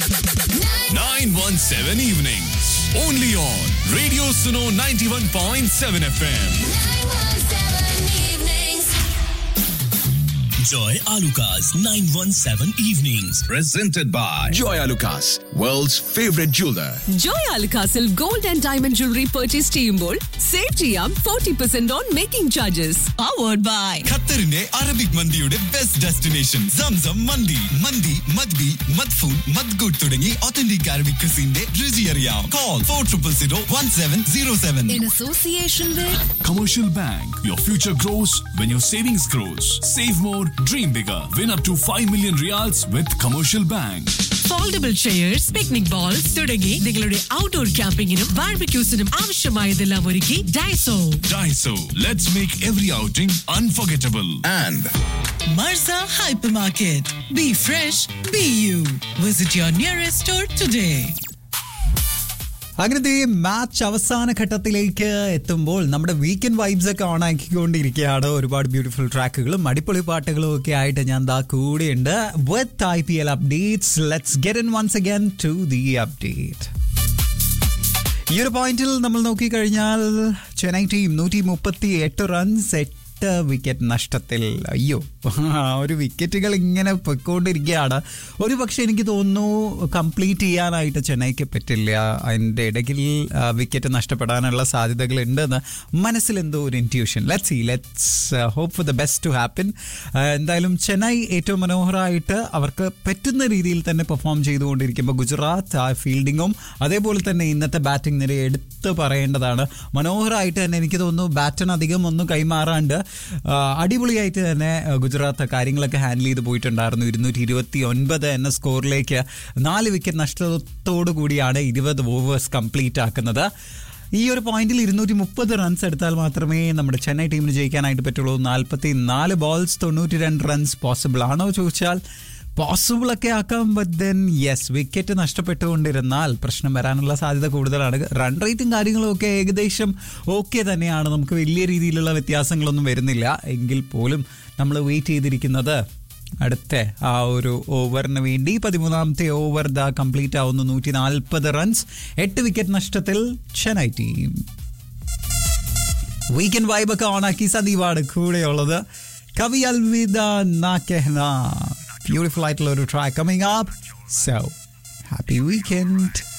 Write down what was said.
917 evenings. Only on Radio Suno 91.7 FM. Joy Alukas 917 Evenings. Presented by Joy Lucas, world's favorite jeweler. Joy അൽക്കാസിൽ gold and diamond jewellery purchase ചെയ്യുമ്പോൾ save ചെയ്യാം forty percent on making charges powered by ഖത്തറിന്റെ Arabic മന്തിയുടെ best destination സംസം മന്തി മന്തി മദ്ബി മദ്ഫൂൻ മദ്ഗൂട്ട് തുടങ്ങി ഒത്തന്റിക് അറബിക് ക്രിസിന്റെ രുചി അറിയാം call four triple zero one seven zero seven in association with Commercial Bank. Your future grows when your savings grows. Save more, dream bigger. Win up to 5 million reals with Commercial Bank. Foldable chairs picnic bowls തുടങ്ങി നിങ്ങളുടെ outdoor ക്യാമ്പിങ്ങിനും ബാർബിക്യൂസിനും ആവശ്യമായതെല്ലാം ഒരുക്കി Daiso Daiso. Let's make every outing unforgettable. And മർസ hyper market be fresh be you visit your nearest store today അങ്ങനത്തെ ഈ match അവസാന ഘട്ടത്തിലേക്ക് എത്തുമ്പോൾ നമ്മുടെ വീക്കെൻഡ് വൈബ്സ് ഒക്കെ ഓൺ ആക്കിക്കൊണ്ടിരിക്കുകയാണ് ഒരുപാട് ബ്യൂട്ടിഫുൾ ട്രാക്കുകളും അടിപൊളി പാട്ടുകളും ഒക്കെ ആയിട്ട് ഞാൻ ദാ കൂടെയുണ്ട് with I P L updates let's get in once again to the update ഈ ഒരു പോയിന്റിൽ നമ്മൾ നോക്കിക്കഴിഞ്ഞാൽ ചെന്നൈ ടീം നൂറ്റി മുപ്പത്തി എട്ട് റൺസ് എട്ട് വിക്കറ്റ് നഷ്ടത്തിൽ അയ്യോ ആ ഒരു വിക്കറ്റുകൾ ഇങ്ങനെ പൊയ്ക്കൊണ്ടിരിക്കുകയാണ് ഒരു പക്ഷേ എനിക്ക് തോന്നുന്നു കംപ്ലീറ്റ് ചെയ്യാനായിട്ട് ചെന്നൈക്ക് പറ്റില്ല അതിൻ്റെ ഇടയ്ക്കിൽ വിക്കറ്റ് നഷ്ടപ്പെടാനുള്ള സാധ്യതകൾ ഉണ്ടെന്ന് മനസ്സിൽ എന്തോ ഒരു intuition let see let's hope for the best to happen എന്തായാലും ചെന്നൈ ഏറ്റവും മനോഹരമായിട്ട് അവർക്ക് പറ്റുന്ന രീതിയിൽ തന്നെ പെർഫോം ചെയ്തുകൊണ്ടിരിക്കുമ്പോൾ ഗുജറാത്ത് ആ ഫീൽഡിങ്ങും അതേപോലെ തന്നെ ഇന്നത്തെ ബാറ്റിംഗ് നിര എടുത്ത് പറയേണ്ടതാണ് മനോഹരമായിട്ട് തന്നെ എനിക്ക് തോന്നുന്നു ബാറ്റൺ അധികം ഒന്നും കൈമാറാണ്ട് ആ, അടിപൊളിയായിട്ട് തന്നെ ആ, ഗുജറാത്ത് കാര്യങ്ങളൊക്കെ ഹാൻഡിൽ ചെയ്ത് പോയിട്ടുണ്ടായിരുന്നു ഇരുന്നൂറ്റി ഇരുപത്തി ഒൻപത് എന്ന സ്കോറിലേക്ക് നാല് വിക്കറ്റ് നഷ്ടത്തോടു കൂടിയാണ് ഇരുപത് ഓവേഴ്സ് കംപ്ലീറ്റ് ആക്കുന്നത് ഈ ഒരു പോയിന്റിൽ ഇരുന്നൂറ്റി മുപ്പത് റൺസ് എടുത്താൽ മാത്രമേ നമ്മുടെ ചെന്നൈ ടീമിന് ജയിക്കാനായിട്ട് പറ്റുള്ളൂ നാൽപ്പത്തി നാല് ബോൾസ് തൊണ്ണൂറ്റി രണ്ട് റൺസ് പോസിബിൾ ആണോ ചോദിച്ചാൽ പോസിബിൾ ഒക്കെ ആക്കാം ബട്ട് ദെൻ യെസ് വിക്കറ്റ് നഷ്ടപ്പെട്ടുകൊണ്ടിരുന്നാൽ പ്രശ്നം വരാനുള്ള സാധ്യത കൂടുതലാണ് റൺ റേറ്റും കാര്യങ്ങളും ഒക്കെ ഏകദേശം ഓക്കെ തന്നെയാണ് നമുക്ക് വലിയ രീതിയിലുള്ള വ്യത്യാസങ്ങളൊന്നും വരുന്നില്ല എങ്കിൽ പോലും നമ്മൾ വെയിറ്റ് ചെയ്തിരിക്കുന്നത് അടുത്ത ആ ഒരു ഓവറിന് വേണ്ടി പതിമൂന്നാമത്തെ ഓവർ ദ കംപ്ലീറ്റ് ആവുന്നു നൂറ്റി നാൽപ്പത് റൺസ് എട്ട് വിക്കറ്റ് നഷ്ടത്തിൽ ചെന്നൈ ടീം വീക്കെൻഡ് വൈബൊക്കെ ഓണാക്കി സദീവാണ് കൂടെയുള്ളത് കവി അൽവിദ നാ കെഹ്ന ബ്യൂട്ടിഫുൾ ആയിട്ടുള്ള ഒരു track coming up so happy weekend